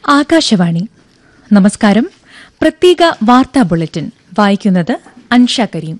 ആകാശവാണി നമസ്കാരം പ്രത്യേക വാർത്താ ബുള്ളറ്റിൻ വായിക്കുന്നത് അൻഷ കരീം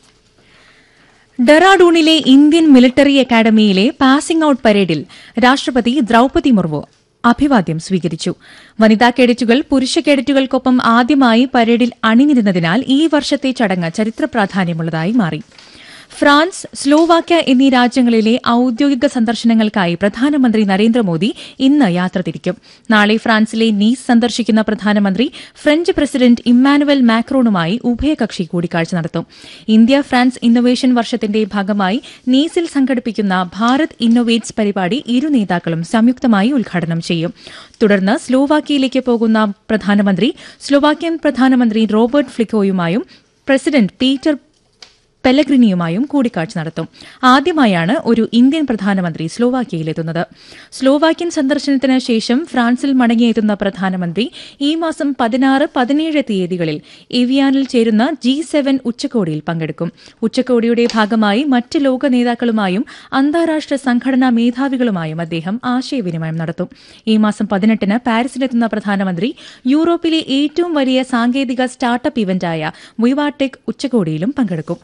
ഡെറാഡൂണിലെ ഇന്ത്യൻ മിലിറ്ററി അക്കാദമിയിലെ പാസിംഗ് ഔട്ട് പരേഡിൽ രാഷ്ട്രപതി ദ്രൌപതി മുർമു അഭിവാദ്യം സ്വീകരിച്ചു വനിതാ കേഡറ്റുകൾ പുരുഷ കേഡറ്റുകൾക്കൊപ്പം ആദ്യമായി പരേഡിൽ അണിനിരുന്നതിനാൽ ഈ വർഷത്തെ ചടങ്ങ് ചരിത്ര പ്രാധാന്യമുള്ളതായി മാറി ഫ്രാൻസ് സ്ലോവാക്യ എന്നീ രാജ്യങ്ങളിലെ ഔദ്യോഗിക സന്ദർശനങ്ങൾക്കായി പ്രധാനമന്ത്രി നരേന്ദ്രമോദി ഇന്ന് യാത്ര തിരിക്കും നാളെ ഫ്രാൻസിലെ നീസ് സന്ദർശിക്കുന്ന പ്രധാനമന്ത്രി ഫ്രഞ്ച് പ്രസിഡന്റ് ഇമ്മാനുവൽ മാക്രോണുമായി ഉഭയകക്ഷി കൂടിക്കാഴ്ച നടത്തും ഇന്ത്യ ഫ്രാൻസ് ഇന്നൊവേഷൻ വർഷത്തിന്റെ ഭാഗമായി നീസിൽ സംഘടിപ്പിക്കുന്ന ഭാരത് ഇന്നൊവേറ്റ്സ് പരിപാടി ഇരു നേതാക്കളും സംയുക്തമായി ഉദ്ഘാടനം ചെയ്യും തുടർന്ന് സ്ലോവാക്യയിലേക്ക് പോകുന്ന പ്രധാനമന്ത്രി സ്ലോവാക്യൻ പ്രധാനമന്ത്രി റോബർട്ട് ഫ്ലിക്കോയുമായും പ്രസിഡന്റ് പീറ്റർ പെലഗ്രിനിയുമായും കൂടിക്കാഴ്ച നടത്തും ആദ്യമായാണ് ഒരു ഇന്ത്യൻ പ്രധാനമന്ത്രി സ്ലോവാക്യയിലെത്തുന്നത് സ്ലോവാക്യൻ സന്ദർശനത്തിന് ശേഷം ഫ്രാൻസിൽ മടങ്ങിയെത്തുന്ന പ്രധാനമന്ത്രി ഈ മാസം പതിനാറ് പതിനേഴ് തീയതികളിൽ എവിയാനിൽ ചേരുന്ന ജി സെവൻ ഉച്ചകോടിയിൽ പങ്കെടുക്കും ഉച്ചകോടിയുടെ ഭാഗമായി മറ്റ് ലോക നേതാക്കളുമായും അന്താരാഷ്ട്ര സംഘടനാ മേധാവികളുമായും അദ്ദേഹം ആശയവിനിമയം നടത്തും ഈ മാസം പതിനെട്ടിന് പാരീസിലെത്തുന്ന പ്രധാനമന്ത്രി യൂറോപ്പിലെ ഏറ്റവും വലിയ സാങ്കേതിക സ്റ്റാർട്ടപ്പ് ഇവന്റായ വിവാടെക് ഉച്ചകോടിയിലും പങ്കെടുക്കും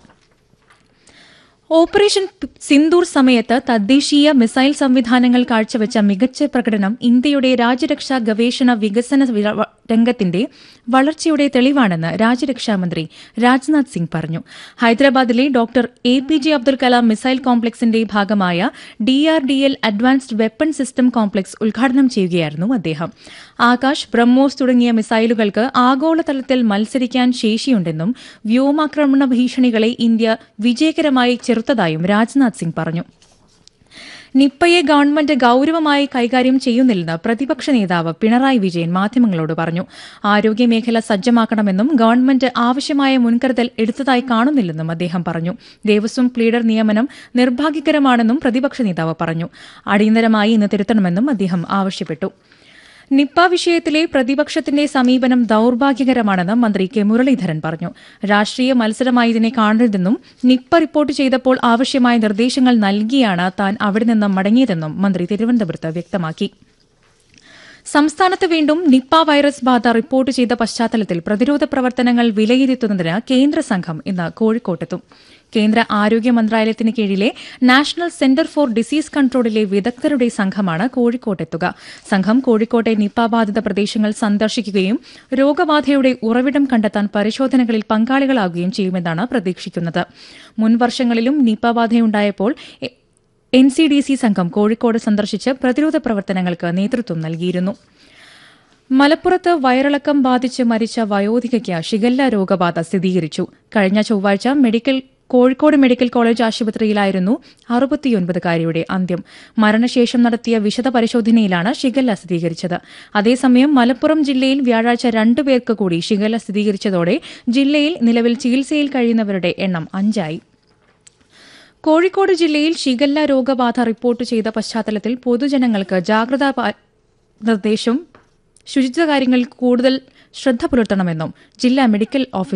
ഓപ്പറേഷൻ സിന്ദൂർ സമയത്ത് തദ്ദേശീയ മിസൈൽ സംവിധാനങ്ങൾ കാഴ്ചവെച്ച മികച്ച പ്രകടനം ഇന്ത്യയുടെ രാജ്യരക്ഷാ ഗവേഷണ വികസന വി- രംഗത്തിന്റെ വളർച്ചയുടെ തെളിവാണെന്ന് രാജ്യരക്ഷാമന്ത്രി രാജ്നാഥ് സിംഗ് പറഞ്ഞു ഹൈദരാബാദിലെ doctor A P J Abdul Kalam missile കോംപ്ലക്സിന്റെ ഭാഗമായ DRDL advanced weapon system complex ഉദ്ഘാടനം ചെയ്യുകയായിരുന്നു അദ്ദേഹം ആകാശ് ബ്രഹ്മോസ് തുടങ്ങിയ മിസൈലുകൾക്ക് ആഗോളതലത്തിൽ മത്സരിക്കാൻ ശേഷിയുണ്ടെന്നും വ്യോമാക്രമണ ഭീഷണികളെ ഇന്ത്യ വിജയകരമായി ചെറുത്തതായും രാജ്നാഥ് സിംഗ് പറഞ്ഞു നിപ്പയെ ഗവൺമെന്റ് ഗൌരവമായി കൈകാര്യം ചെയ്യുന്നില്ലെന്ന് പ്രതിപക്ഷ നേതാവ് പിണറായി വിജയൻ മാധ്യമങ്ങളോട് പറഞ്ഞു ആരോഗ്യമേഖല സജ്ജമാക്കണമെന്നും ഗവൺമെന്റ് ആവശ്യമായ മുൻകരുതൽ എടുത്തതായി കാണുന്നില്ലെന്നും അദ്ദേഹം പറഞ്ഞു ദേവസ്വം പ്ലീഡർ നിയമനം നിർഭാഗ്യകരമാണെന്നും പ്രതിപക്ഷ നേതാവ് പറഞ്ഞു അടിയന്തരമായി ഇന്ന് തിരുത്തണമെന്നും അദ്ദേഹം ആവശ്യപ്പെട്ടു നിപ്പ വിഷയത്തിലെ പ്രതിപക്ഷത്തിന്റെ സമീപനം ദൌർഭാഗ്യകരമാണെന്ന് മന്ത്രി കെ മുരളീധരൻ പറഞ്ഞു രാഷ്ട്രീയ മത്സരമായി ഇതിനെ കാണരുതെന്നും നിപ്പ റിപ്പോർട്ട് ചെയ്തപ്പോൾ ആവശ്യമായ നിർദ്ദേശങ്ങൾ നൽകിയാണ് താൻ അവിടെ നിന്ന് മടങ്ങിയതെന്നും മന്ത്രി തിരുവനന്തപുരത്ത് വ്യക്തമാക്കി സംസ്ഥാനത്ത് വീണ്ടും നിപ്പ വൈറസ് ബാധ റിപ്പോർട്ട് ചെയ്ത പശ്ചാത്തലത്തിൽ പ്രതിരോധ പ്രവർത്തനങ്ങൾ വിലയിരുത്തുന്നതിന് കേന്ദ്ര സംഘം ഇന്ന് കോഴിക്കോട്ടെത്തും കേന്ദ്ര ആരോഗ്യ മന്ത്രാലയത്തിന് കീഴിലെ നാഷണൽ സെന്റർ ഫോർ ഡിസീസ് കൺട്രോളിലെ വിദഗ്ധരുടെ സംഘമാണ് കോഴിക്കോട്ടെത്തുക സംഘം കോഴിക്കോട്ടെ നിപ്പ ബാധിത പ്രദേശങ്ങൾ സന്ദർശിക്കുകയും രോഗബാധയുടെ ഉറവിടം കണ്ടെത്താൻ പരിശോധനകളിൽ പങ്കാളികളാകുകയും ചെയ്യുമെന്നാണ് പ്രതീക്ഷിക്കുന്നത് മുൻ വർഷങ്ങളിലും നിപ്പ ബാധയുണ്ടായപ്പോൾ എ- എൻ സി ഡി സി സംഘം കോഴിക്കോട് സന്ദർശിച്ച് പ്രതിരോധ പ്രവർത്തനങ്ങൾക്ക് നേതൃത്വം നൽകിയിരുന്നു മലപ്പുറത്ത് വയറിളക്കം ബാധിച്ച് മരിച്ച വയോധികയ്ക്ക് ഷിഗല്ല രോഗബാധ സ്ഥിരീകരിച്ചു കഴിഞ്ഞ ചൊവ്വാഴ്ച മെഡിക്കൽ കോഴിക്കോട് മെഡിക്കൽ കോളേജ് ആശുപത്രിയിലായിരുന്നു അറുപത്തിയൊൻപതുകാരിയുടെ അന്ത്യം മരണശേഷം നടത്തിയ വിശദ പരിശോധനയിലാണ് ഷിഗല്ല സ്ഥിരീകരിച്ചത് അതേസമയം മലപ്പുറം ജില്ലയിൽ വ്യാഴാഴ്ച രണ്ടുപേർക്ക് കൂടി ഷിഗല്ല സ്ഥിരീകരിച്ചതോടെ ജില്ലയിൽ നിലവിൽ ചികിത്സയിൽ കഴിയുന്നവരുടെ എണ്ണം അഞ്ചായി കോഴിക്കോട് ജില്ലയിൽ ഷിഗല്ല രോഗബാധ റിപ്പോർട്ട് ചെയ്ത പശ്ചാത്തലത്തിൽ പൊതുജനങ്ങൾക്ക് ജാഗ്രതാ പാ- നിർദ്ദേശം ശുചിത്വ കാര്യങ്ങളിൽ കൂടുതൽ ശ്രദ്ധ പുലർത്തണമെന്നും ജില്ലാ മെഡിക്കൽ ഓഫീസർ